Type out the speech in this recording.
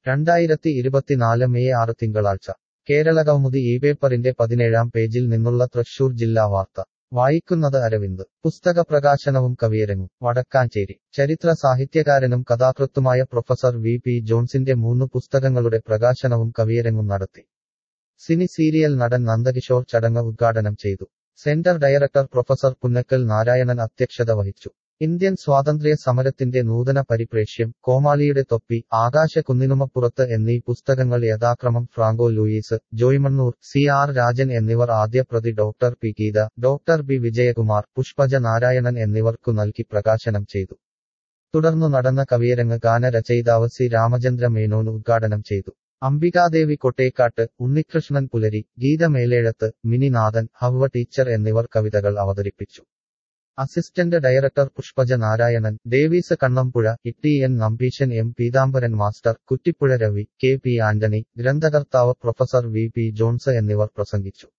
രണ്ടായിരത്തി ഇരുപത്തിനാല് മെയ് ആറ് തിങ്കളാഴ്ച കേരളകൗമുദി ഈ പേപ്പറിന്റെ പതിനേഴാം പേജിൽ നിന്നുള്ള തൃശൂർ ജില്ലാ വാർത്ത വായിക്കുന്നത് അരവിന്ദ് പുസ്തക പ്രകാശനവും കവിയരങ്ങും വടക്കാഞ്ചേരി ചരിത്ര സാഹിത്യകാരനും കഥാകൃത്തുമായ പ്രൊഫസർ വി പി ജോൺസിന്റെ മൂന്ന് പുസ്തകങ്ങളുടെ പ്രകാശനവും കവിയരങ്ങും നടത്തി സിനി സീരിയൽ നടൻ നന്ദകിഷോർ ചടങ്ങ് ഉദ്ഘാടനം ചെയ്തു centre director professor Punnakkal Narayanan അധ്യക്ഷത വഹിച്ചു ഇന്ത്യൻ സ്വാതന്ത്ര്യ സമരത്തിന്റെ നൂതന പരിപ്രേക്ഷ്യം കോമാളിയുടെ തൊപ്പി ആകാശ കുന്നിനുമപ്പുറത്ത് എന്നീ പുസ്തകങ്ങൾ യഥാക്രമം Franco Louis Joymannoor C R Rajan എന്നിവർ ആദ്യ പ്രതി doctor P Geetha doctor B Vijayakumar Pushpaja Narayanan എന്നിവർക്കു നൽകി പ്രകാശനം ചെയ്തു തുടർന്നു നടന്ന കവിയരങ്ങ് ഗാനരചയിതാവ് സി രാമചന്ദ്ര മേനോൻ ഉദ്ഘാടനം ചെയ്തു അംബികാദേവി കൊട്ടേക്കാട്ട് ഉണ്ണികൃഷ്ണൻ പുലരി ഗീത മേലേഴത്ത് മിനിനാഥൻ ഹവ്വ ടീച്ചർ എന്നിവർ കവിതകൾ അവതരിപ്പിച്ചു assistant director Pushpaja Narayanan Davis Kannampuzha Itty N Nambeesan M Peethambaran master Kuttippuzha Ravi K P Antony ഗ്രന്ഥകർത്താവ് പ്രൊഫസർ വി പി ജോൺസ് എന്നിവർ പ്രസംഗിച്ചു